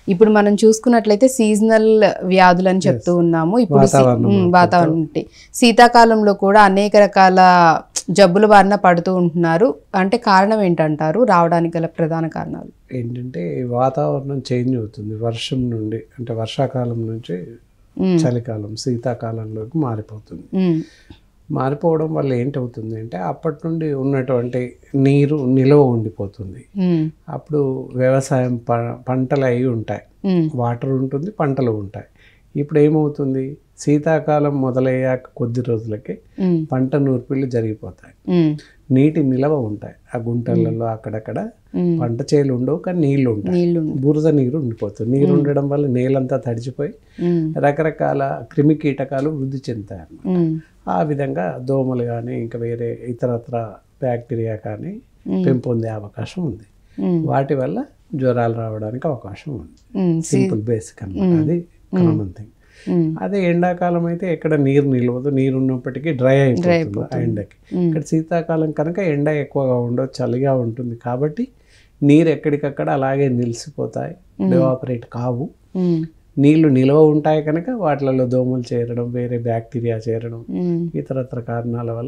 ఇప్పుడు మనం చూసుకున్నట్లయితే సీజనల్ వ్యాధులు అని చెప్తూ ఉన్నాము ఇప్పుడు సీ- వాతావరణం ఉమ్, వాతావరణం ఉంటే శీతాకాలంలో కూడా అనేక రకాల జబ్బుల బారిన పడుతూ ఉంటున్నారు అంటే కారణం ఏంటంటారు రావడానికి గల ప్రధాన కారణాలు ఏంటంటే ఈ వాతావరణం చేంజ్ అవుతుంది వర్షం నుండి అంటే వర్షాకాలం నుంచి ఉమ్, చలికాలం శీతాకాలంలోకి మారిపోతుంది ఉమ్, మారిపోవడం వల్ల ఏంటవుతుంది అంటే అప్పటి నుండి ఉన్నటువంటి నీరు నిల్వ ఉండిపోతుంది ఉమ్, అప్పుడు వ్యవసాయం ప పంటలు అయి ఉంటాయి ఉమ్, వాటర్ ఉంటుంది పంటలు ఉంటాయి ఇప్పుడు ఏమవుతుంది శీతాకాలం మొదలయ్యాక కొద్ది రోజులకి ఉమ్, పంట నూర్పిళ్ళు జరిగిపోతాయి ఉమ్, నీటి నిలవ ఉంటాయి ఆ గుంటలలో అక్కడక్కడ ఉమ్. పంట చేలు ఉండవు కానీ నీళ్లు ఉంటాయి నీళ్లు బురద నీరు ఉండిపోతుంది నీరు ఉండడం వల్ల నేలంతా తడిచిపోయి ఉమ్, రకరకాల క్రిమి కీటకాలు వృద్ధి చెందుతాయి అన్నమాట. ఉమ్, ఆ విధంగా దోమలు కానీ ఇంకా వేరే ఇతరత్ర బ్యాక్టీరియా కానీ పెంపొందే అవకాశం ఉంది ఉమ్, వాటి వల్ల జ్వరాలు రావడానికి అవకాశం ఉంది ఉమ్, సింపుల్ బేసిక్ అన్నమాట అది కామన్ థింగ్ ఉమ్, అదే ఎండాకాలం అయితే ఎక్కడ నీరు నిలవదు నీరు ఉన్నప్పటికీ డ్రై అయిపోతుంది ఆ ఎండకి ఇక్కడ శీతాకాలం కనుక ఎండ ఎక్కువగా ఉండదు చలిగా ఉంటుంది కాబట్టి నీరు ఎక్కడికక్కడ అలాగే నిలిచిపోతాయి ఎవాపరేట్ కావు ఉమ్, నీళ్లు నిల్వ ఉంటాయి కనుక వాటిలలో దోమలు చేరడం వేరే బ్యాక్టీరియా చేరడం ఉమ్, ఇతరత్ర కారణాల వల్ల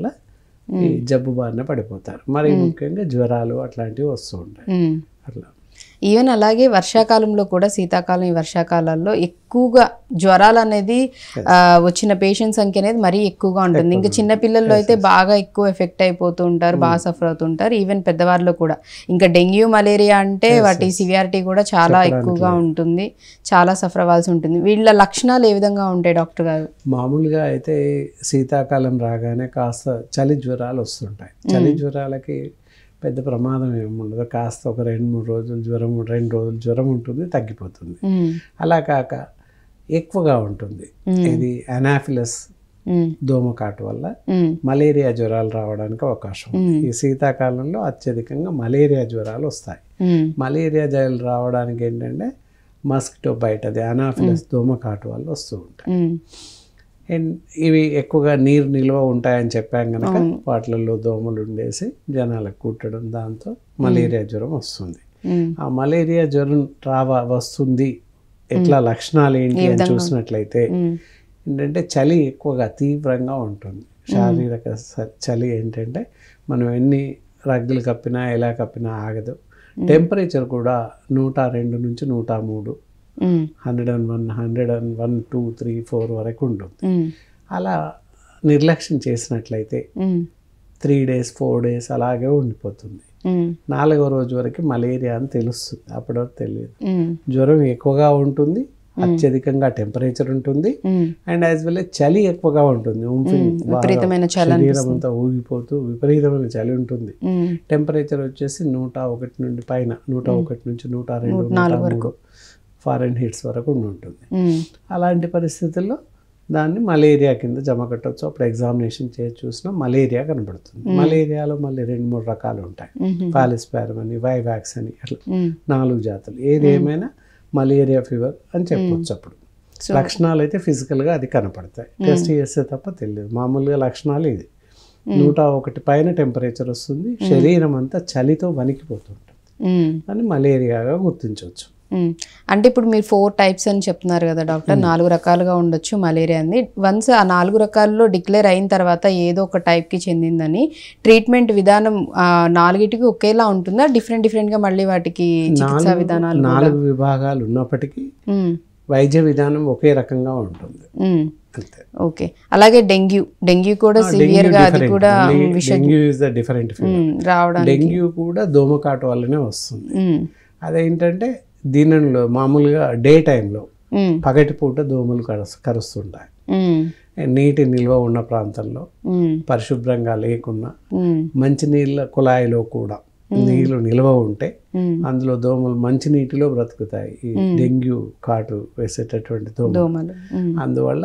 ఈ జబ్బు బారిన పడిపోతారు మరి ముఖ్యంగా జ్వరాలు అట్లాంటివి వస్తూ ఉంటాయి ఉమ్. అట్లా ఈవెన్ అలాగే వర్షాకాలంలో కూడా శీతాకాలం ఈ వర్షాకాలాల్లో ఎక్కువగా జ్వరాలు అనేది ఆ, వచ్చిన పేషెంట్ సంఖ్య అనేది మరీ ఎక్కువగా ఉంటుంది ఇంకా చిన్న పిల్లల్లో అయితే బాగా ఎక్కువ ఎఫెక్ట్ అయిపోతూ ఉంటారు బాగా సఫర్ అవుతుంటారు ఈవెన్ పెద్దవారిలో కూడా ఇంకా డెంగ్యూ మలేరియా అంటే వాటి సివియారిటీ కూడా చాలా ఎక్కువగా ఉంటుంది చాలా సఫర్ అవ్వాల్సి ఉంటుంది వీళ్ళ లక్షణాలు ఏ విధంగా ఉంటాయి డాక్టర్ గారు మామూలుగా అయితే శీతాకాలం రాగానే కాస్త చలి జ్వరాలు వస్తుంటాయి చలి జ్వరాలకి పెద్ద ప్రమాదం ఏమి ఉండదు కాస్త ఒక రెండు మూడు రోజులు జ్వరం రెండు రోజులు జ్వరం ఉంటుంది తగ్గిపోతుంది ఉమ్, అలా కాక ఎక్కువగా ఉంటుంది ఇది అనాఫిలస్ ఉమ్, దోమకాటు వల్ల ఉమ్, మలేరియా జ్వరాలు రావడానికి అవకాశం ఉంది ఈ శీతాకాలంలో అత్యధికంగా మలేరియా జ్వరాలు వస్తాయి ఉమ్, మలేరియా జ్వరాలు రావడానికి ఏంటంటే మస్కిటో బయట అది అనాఫిలస్ దోమకాటు వల్ల వస్తూ ఉంటాయి ఉమ్, అండ్ ఇవి ఎక్కువగా నీరు నిల్వ ఉంటాయని చెప్పాం కనుక వాటిలలో దోమలు ఉండేసి జనాలకు కుట్టడం దాంతో మలేరియా జ్వరం వస్తుంది ఉమ్, ఆ మలేరియా జ్వరం రావా వస్తుంది ఎట్లా లక్షణాలు ఏంటి అని చూసినట్లయితే ఉమ్, ఏంటంటే చలి ఎక్కువగా తీవ్రంగా ఉంటుంది శారీరక స- చలి ఏంటంటే మనం ఎన్ని రగ్గులు కప్పినా ఎలా కప్పినా ఆగదు టెంపరేచర్ కూడా నూట రెండు నుంచి నూట మూడు um, hundred and one hundred and one two three four వరకు ఉంటుంది ఉమ్, అలా నిర్లక్ష్యం చేసినట్లయితే um, three days four days అలాగే ఉండిపోతుంది ఉమ్, నాలుగో రోజు వరకు మలేరియా అని తెలుస్తుంది అప్పటి వరకు తెలియదు ఉమ్, జ్వరం ఎక్కువగా ఉంటుంది అత్యధికంగా టెంపరేచర్ ఉంటుంది ఉమ్, అండ్ యాజ్ వెల్ చలి ఎక్కువగా ఉంటుంది ఉంఫింగ్ విపరీతమైన చలి శరీరం అంతా ఊగిపోతూ విపరీతమైన చలి ఉంటుంది ఉమ్, టెంపరేచర్ వచ్చేసి నూట ఒకటి నుండి పైన నూట ఒకటి నుంచి నూట రెండు నూట మూడు ఫారెన్ హీట్స్ వరకు ఉండి ఉంటుంది ఉమ్, అలాంటి పరిస్థితుల్లో దాన్ని మలేరియా కింద జమ కట్టవచ్చు అప్పుడు ఎగ్జామినేషన్ చేసి చూసినా మలేరియా కనబడుతుంది మలేరియాలో మళ్ళీ రెండు మూడు రకాలు ఉంటాయి మ్మ్. పాలిస్పారం అని వైవాక్స్ అని అట్లా ఉమ్, నాలుగు జాతులు ఏది ఏమైనా మలేరియా ఫీవర్ అని చెప్పొచ్చు అప్పుడు లక్షణాలు అయితే ఫిజికల్గా అది కనపడతాయి టెస్ట్ చేస్తే తప్ప తెలియదు మామూలుగా లక్షణాలు ఇది నూట ఒకటి పైన టెంపరేచర్ వస్తుంది శరీరం అంతా చలితో వణికిపోతుంటుంది ఉమ్, అని మలేరియాగా గుర్తించవచ్చు ఉమ్. అంటే ఇప్పుడు మీరు ఫోర్ టైప్స్ అని చెప్తున్నారు కదా డాక్టర్ నాలుగు రకాలుగా ఉండొచ్చు మలేరియా అని వన్స్ ఆ నాలుగు రకాల్లో డిక్లేర్ అయిన తర్వాత ఏదో ఒక టైప్కి చెందిందని ట్రీట్మెంట్ విధానం ఆ, నాలుగిటికి ఒకేలా ఉంటుందా డిఫరెంట్ డిఫరెంట్గా మళ్ళీ వాటికి చికిత్సా విధానాలు నాలుగు విభాగాలు ఉన్నప్పటికీ ఉమ్, వైద్య విధానం ఒకే రకంగా ఉంటుంది ఉమ్. అంతే ఓకే అలాగే డెంగ్యూ డెంగ్యూ కూడా సివియర్ గా అది కూడా విష dengue is the different um, రావడానికి డెంగ్యూ కూడా దోమకాటు వల్లనే వస్తుంది ఉమ్, అదేంటంటే దీనిలో మామూలుగా డే టైంలో ఉమ్, పగటిపూట దోమలు కరుస్ కరుస్తుంటాయి ఉమ్, నీటి నిల్వ ఉన్న ప్రాంతంలో ఉమ్, పరిశుభ్రంగా లేకున్నా ఉమ్, మంచినీళ్ళ కుళాయిలో కూడా నీళ్లు నిల్వ ఉంటే ఉమ్. అందులో దోమలు మంచి నీటిలో బ్రతుకుతాయి ఈ డెంగ్యూ కాటు వేసేటటువంటి దోమలు దోమలు ఉమ్, అందువల్ల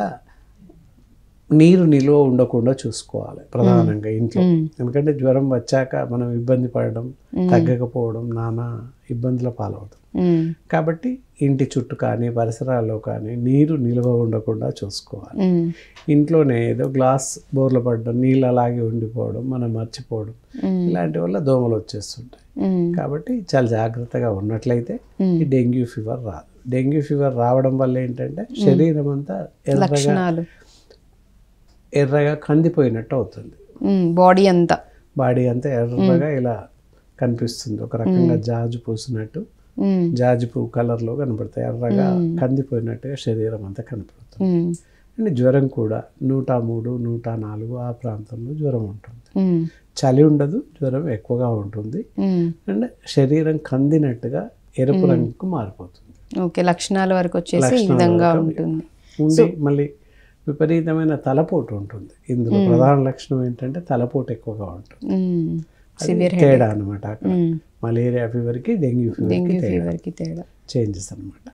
నీరు నిల్వ ఉండకుండా చూసుకోవాలి ప్రధానంగా ఇంట్లో ఉమ్, ఎందుకంటే జ్వరం వచ్చాక మనం ఇబ్బంది పడడం తగ్గకపోవడం నానా ఇబ్బందుల పాలవుతాం ఉమ్, కాబట్టి ఇంటి చుట్టూ కానీ పరిసరాల్లో కానీ నీరు నిల్వ ఉండకుండా చూసుకోవాలి ఉమ్, ఇంట్లోనే ఏదో గ్లాస్ బోర్ల పడడం నీళ్ళు అలాగే ఉండిపోవడం మనం మర్చిపోవడం ఉమ్, ఇలాంటి వల్ల దోమలు వచ్చేస్తుంటాయి ఉమ్, కాబట్టి చాలా జాగ్రత్తగా ఉన్నట్లయితే ఉమ్. ఈ డెంగ్యూ ఫీవర్ రాదు డెంగ్యూ ఫీవర్ రావడం వల్ల ఏంటంటే శరీరం అంతా ఎర్రగా లక్షణాలు ఎర్రగా కందిపోయినట్టు అవుతుంది బాడీ అంతా బాడీ అంతా ఎర్రగా ఇలా కనిపిస్తుంది ఒక రకంగా జాజు పూసినట్టు ఉమ్, జాజి పువ్వు కలర్లో కనపడతాయి ఎర్రగా కందిపోయినట్టుగా శరీరం అంతా కనపడుతుంది ఉమ్, అండ్ జ్వరం కూడా నూట మూడు నూట నాలుగు ఆ ప్రాంతంలో జ్వరం ఉంటుంది ఉమ్, చలి ఉండదు జ్వరం ఎక్కువగా ఉంటుంది ఉమ్. అండ్ శరీరం కందినట్టుగా ఎరుపు రంగుకు మారిపోతుంది ఓకే లక్షణాల వరకు వచ్చేసి ఈ విధంగా ఉంటుంది ఉండి మళ్ళీ విపరీతమైన తలపోటు ఉంటుంది ఇందులో ప్రధాన లక్షణం ఏంటంటే తలపోటు ఎక్కువగా ఉంటుంది ఉమ్, అది తేడా అనమాట అక్కడ ఉమ్, మలేరియా ఫీవర్కి డెంగ్యూ ఫీవర్కి డెంగ్యూ తేడా ఫీవర్కి తేడా చేంజెస్ అనమాట